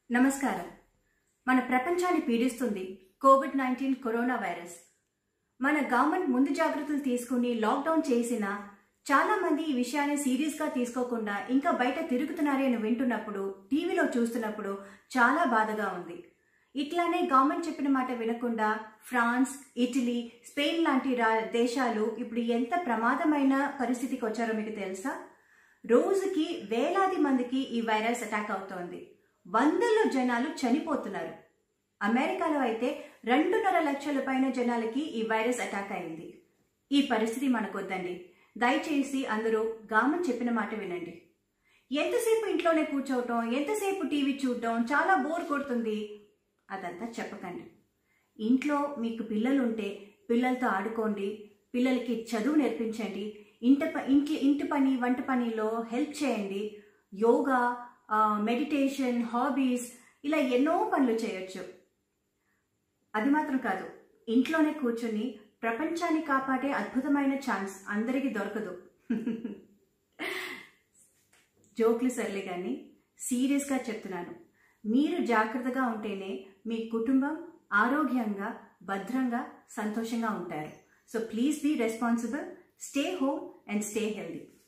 నమస్కారం మన ప్రపంచాన్ని పీడిస్తుంది కోవిడ్ నైన్టీన్ కరోనా వైరస్ మన గవర్నమెంట్ ముందు జాగ్రత్తలు తీసుకుని లాక్డౌన్ చేసినా చాలా మంది ఈ విషయాన్ని సీరియస్గా తీసుకోకుండా ఇంకా బయట తిరుగుతున్నారే అని వింటున్నప్పుడు టీవీలో చూస్తున్నప్పుడు చాలా బాధగా ఉంది ఇట్లానే గవర్నమెంట్ చెప్పిన మాట వినకుండా ఫ్రాన్స్ ఇటలీ స్పెయిన్ లాంటి రా దేశాలు ఇప్పుడు ఎంత ప్రమాదమైన పరిస్థితికి వచ్చారో మీకు తెలుసా రోజుకి వేలాది మందికి ఈ వైరస్ అటాక్ అవుతోంది వందల్లో జనాలు చనిపోతున్నారు అమెరికాలో అయితే రెండున్నర లక్షల పైన జనాలకి ఈ వైరస్ అటాక్ అయింది ఈ పరిస్థితి మనకొద్దండి దయచేసి అందరూ గవర్నమెంట్ చెప్పిన మాట వినండి ఎంతసేపు ఇంట్లోనే కూర్చోవటం ఎంతసేపు టీవీ చూడటం చాలా బోర్ కొడుతుంది అదంతా చెప్పకండి ఇంట్లో మీకు పిల్లలు ఉంటే పిల్లలతో ఆడుకోండి పిల్లలకి చదువు నేర్పించండి ఇంట ప- ఇంటి ఇంటి పని వంట పనిలో హెల్ప్ చేయండి యోగా మెడిటేషన్ హాబీస్ ఇలా ఎన్నో పనులు చేయొచ్చు అది మాత్రం కాదు ఇంట్లోనే కూర్చొని ప్రపంచాన్ని కాపాడే అద్భుతమైన ఛాన్స్ అందరికీ దొరకదు జోక్లు సర్లే కానీ సీరియస్గా చెప్తున్నాను మీరు జాగ్రత్తగా ఉంటేనే మీ కుటుంబం ఆరోగ్యంగా భద్రంగా సంతోషంగా ఉంటారు so please be responsible stay home and stay healthy